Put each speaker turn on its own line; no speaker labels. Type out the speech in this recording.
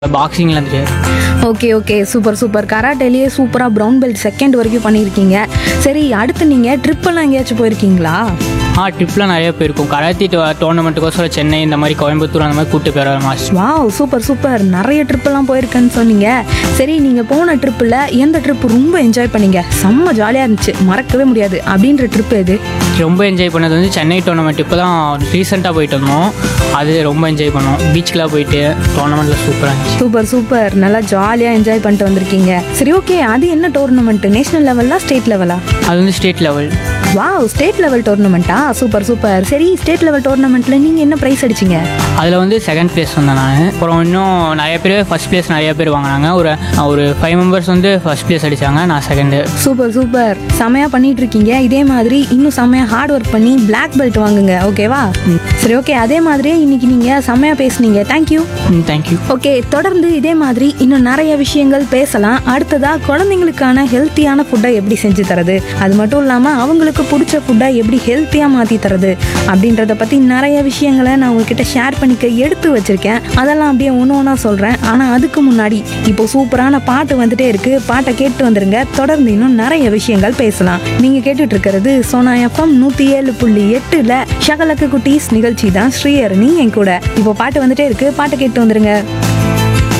பாக்ஸிங்கில் இருந்துட்டு
okay okay super super கராட்டேலேயே சூப்பராக ப்ரௌன் பெல்ட் செகண்ட் வரைக்கும் பண்ணியிருக்கீங்க சரி அடுத்து நீங்கள் ட்ரிப்பெல்லாம் எங்கேயாச்சும் போயிருக்கீங்களா
ஆ ட்ரிப்லாம் நிறைய போயிருக்கும் கராத்தி டோர்னமெண்ட்டுக்கோசரம் சென்னை இந்த மாதிரி கோயம்புத்தூர் அந்த மாதிரி கூப்பிட்டு போயிடுவாங்க மாஸ்டர்
வாவ் சூப்பர் சூப்பர் நிறைய ட்ரிப்பெல்லாம் போயிருக்கேன்னு சொன்னீங்க சரி நீங்கள் போன ட்ரிப்பில் எந்த ட்ரிப் ரொம்ப என்ஜாய் பண்ணீங்க செம்ம ஜாலியாக இருந்துச்சு மறக்கவே முடியாது அப்படின்ற ட்ரிப் எது
ரொம்ப என்ஜாய் பண்ணது வந்து சென்னை டோர்னமெண்ட் இப்போ தான் ரீசெண்டாக போயிட்டு வந்தோம் அது ரொம்ப என்ஜாய் பண்ணோம் பீச்சுக்கெலாம் போயிட்டு டோர்னமெண்ட்டில் சூப்பராக இருந்துச்சு
சூப்பர் சூப்பர் நல்லா ஜாலியாக என்ஜாய் பண்ணிட்டு வந்திருக்கீங்க சரி ஓகே அது என்ன டோர்னமெண்ட் நேஷனல் லெவலா ஸ்டேட் லெவலா
அது வந்து state level
wow state level டோர்னமெண்ட்டா சூப்பர் சூப்பர் சரி ஸ்டேட் லெவல் டோர்னமெண்ட்டில் நீங்கள் என்ன ப்ரைஸ் அடிச்சீங்க
அதில் வந்து செகண்ட் ப்ளேஸ் வந்தேன் நான் அப்புறம் இன்னும் நிறைய பேர் ஃபஸ்ட் ப்ளேஸ் நிறைய பேர் வாங்கினாங்க ஒரு ஒரு ஃபைவ் மெம்பர்ஸ் வந்து ஃபஸ்ட் ப்ளேஸ் அடித்தாங்க நான் செகண்டு
சூப்பர் சூப்பர் செமையா பண்ணிட்டு இருக்கீங்க இதே மாதிரி இன்னும் செமையா ஹார்ட் ஒர்க் பண்ணி Black பெல்ட் வாங்குங்க ஓகேவா சரி ஓகே அதே மாதிரியே இன்னைக்கு நீங்க செமையா பேசுனீங்க தேங்க்யூ
ம் தேங்க்யூ
ஓகே தொடர்ந்து இதே மாதிரி இன்னும் நிறைய விஷயங்கள் பேசலாம் அடுத்ததா குழந்தைங்களுக்கான ஹெல்த்தியான ஃபுட்டை எப்படி செஞ்சு தரது அது மட்டும் இல்லாமல் அவங்களுக்கு பிடிச்ச ஃபுட்டை எப்படி ஹெல்த்தியாக மாற்றி தரது அப்படின்றத பற்றி நிறைய விஷயங்களை நான் உங்ககிட்ட ஷேர் பண்ணிக்க எடுத்து வச்சிருக்கேன் அதெல்லாம் அப்படியே ஒன்று ஒன்றா சொல்கிறேன் ஆனால் அதுக்கு முன்னாடி இப்போ சூப்பரான பாட்டு வந்துட்டே இருக்கு பாட்டை கேட்டு வந்துருங்க தொடர்ந்து இன்னும் நிறைய விஷயங்கள் பேசலாம் நீங்கள் கேட்டுட்டு இருக்கிறது சோனா எஃப்எம் நூற்றி ஏழு புள்ளி எட்டில் ஷகலக்கு குட்டீஸ் நிகழ்ச்சி தான் ஸ்ரீஹரணி என் கூட இப்போ பாட்டு வந்துட்டே இருக்கு பாட்டை கேட்டு வந்துருங்க